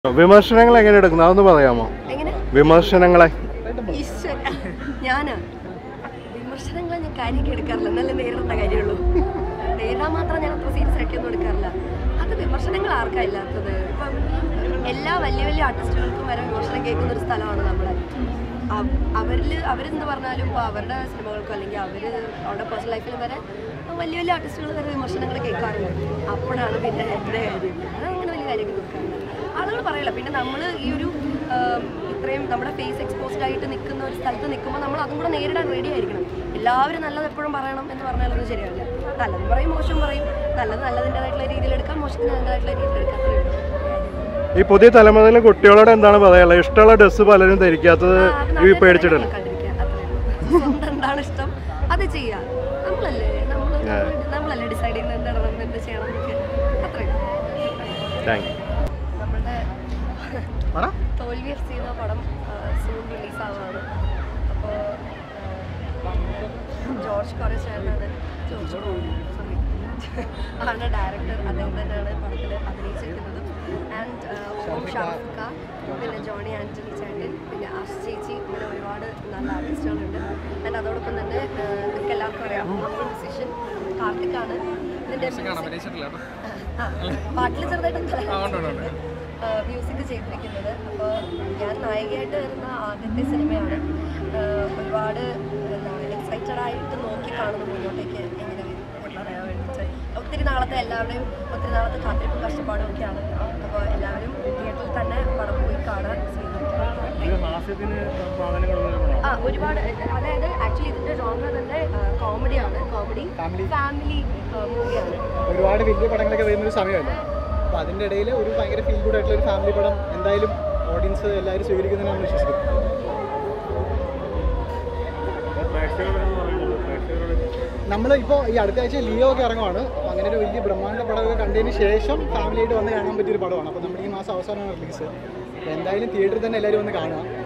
വിമർശനങ്ങൾ എങ്ങനെ എടുക്കുന്നു അതൊന്ന് പറയാമോ എങ്ങനെ വിമർശനങ്ങളെ ഈശ്വര ഞാനാ വിമർശനങ്ങൾ ഞാൻ കാര്യമൊക്കെ എടുക്കാറില്ല എന്നാലും നേരിടേണ്ട കാര്യമുള്ളൂ നേരിടാൻ മാത്രം ഞാൻ അത്ര സീരിയസ് ആക്കിയൊന്നും എടുക്കാറില്ല അത് വിമർശനങ്ങൾ ആർക്കാ ഇല്ലാത്തത് ഇപ്പം എല്ലാ വലിയ വലിയ ആർട്ടിസ്റ്റുകൾക്കും വരെ വിമർശനം കേൾക്കുന്ന ഒരു സ്ഥലമാണ് നമ്മുടെ അവരിൽ അവരെന്ത് പറഞ്ഞാലും ഇപ്പോൾ അവരുടെ സിനിമകൾക്കോ അല്ലെങ്കിൽ അവർ അവരുടെ പേഴ്സണൽ ലൈഫിൽ വരെ വലിയ വലിയ ആർട്ടിസ്റ്റുകൾ വരെ വിമർശനങ്ങൾ കേൾക്കാറുണ്ട് അപ്പോഴാണ് പിന്നെ എൻ്റെ കാര്യം അതങ്ങനെ വലിയ കാര്യമൊക്കെ നോക്കാറില്ല ആളുകൾ പറയില്ല പിന്നെ നമ്മൾ ഈ ഒരു ആം, ഇത്രയും നമ്മുടെ ഫേസ് എക്സ്പോസ്ഡ് ആയിട്ട് നിൽക്കുന്ന ഒരു സ്ഥലത്ത് നിൽക്കുമ്പോൾ നമ്മൾ അതും കൂടെ നേരിടാൻ റെഡി ആയിരിക്കണം എല്ലാവരും നല്ലത് എപ്പോഴും പറയണം എന്ന് പറഞ്ഞാലൊന്നും ശരിയാവില്ല നല്ലതും പറയും മോശം പറയും നല്ലത് നല്ലതിൻ്റെതായിട്ടുള്ള രീതിയിൽ എടുക്കാം മോശത്തിന് അതിൻ്റെതായിട്ടുള്ള രീതിയിൽ എടുക്കാം അത്രേ ഉള്ളൂ. ഈ പുതിയ തലമുറയിലെ കുട്ടികളോട് എന്താണ് പറയാനുള്ളത് ഇഷ്ടമുള്ള ഡ്രസ്സ് പലരും ധരിക്കാത്തത് ആ, അത് ഈ നല്ലത് പേടിച്ചിട്ടാണ് കണ്ടിരിക്കുക, അത്രേ ഉള്ളൂ. സ്വന്തം എന്താണ് ഇഷ്ടം അത് ചെയ്യാം നമ്മളല്ലേ നമ്മൾ നമ്മളല്ലേ ഡിസൈഡ് ചെയ്യുന്നത് എന്ത് ഇടണം എന്ത് ചെയ്യണം എന്നൊക്കെ അത്രേ ഉള്ളൂ. താങ്ക് യു നമ്മളുടെ തോൽവി എഫ് സി എന്ന പടം സൂൺ റിലീസ് ആവുകയാണ് അപ്പോൾ ജോർജ് കോറേശാനാണ് ജോർജ് സോറി ആണ് ഡയറക്ടർ അദ്ദേഹം തന്നെയാണ് പടത്തിൽ അഭിനയിച്ചിരിക്കുന്നത് ആൻഡ് ഓം ഷാഫ് ഖാൻ പിന്നെ ജോണി ആൻ്റണി ചേട്ടൻ പിന്നെ ആഷ് ചേച്ചി അങ്ങനെ ഒരുപാട് നല്ല ആർട്ടിസ്റ്റുകളുണ്ട് ആൻഡ് അതോടൊപ്പം തന്നെ ആഹ് നിങ്ങൾക്ക് എല്ലാവർക്കും അറിയാം മ്യൂസിഷ്യൻ കാർത്തിക്കാണ് ഇതിൻ്റെ ആ, പാട്ടിൽ ചെറുതായിട്ട് മ്യൂസിക് ചെയ്തിരിക്കുന്നത് അപ്പോൾ ഞാൻ നായികയായിട്ട് വരുന്ന ആദ്യത്തെ സിനിമയാണ് ആഹ് ഒരുപാട് എന്താണ് എക്സൈറ്റഡ് ആയിട്ട് നോക്കി കാണുന്നു മുന്നോട്ടേക്ക് എങ്ങനെ വരും എന്നറിയാൻ വേണ്ടിയിട്ട് ഒത്തിരി നാളത്തെ എല്ലാവരുടെയും ഒത്തിരി നാളത്തെ കാത്തിരിപ്പും കഷ്ടപ്പാടും ഒക്കെയാണ് അപ്പോൾ എല്ലാവരും തിയേറ്ററിൽ തന്നെ പടം പോയി കാണാൻ ശ്രമിക്കണം ആ ഒരുപാട് അതായത് ആക്ച്വലി ഇതിന്റെ ജോണർ തന്നെ കോമഡിയാണ് കോമഡി ഫാമിലി മൂവിയാണ് ഒരുപാട് വലിയ പടങ്ങളൊക്കെ വരുന്ന ഒരു സമയമല്ലേ അപ്പോൾ അതിൻ്റെ ഇടയിൽ ഒരു ഭയങ്കര ഫീൽ ഗുഡ് ആയിട്ടുള്ള ഒരു ഫാമിലി പടം എന്തായാലും ഓഡിയൻസ് എല്ലാവരും സ്വീകരിക്കുന്നതിനാണ് വിശ്വസിക്കുന്നത് നമ്മൾ ഇപ്പോൾ ഈ അടുത്ത ആഴ്ച ലിയോ ഒക്കെ ഇറങ്ങുവാണ് അപ്പോൾ അങ്ങനെ ഒരു വലിയ ബ്രഹ്മാണ്ഡ പടമൊക്കെ കണ്ടതിന് ശേഷം ഫാമിലിയായിട്ട് വന്ന് കാണാൻ പറ്റിയൊരു പടമാണ് അപ്പോൾ നമ്മുടെ ഈ മാസം അവസാനമാണ് റിലീസ് അപ്പോൾ എന്തായാലും തിയേറ്ററിൽ തന്നെ എല്ലാവരും വന്ന് കാണുക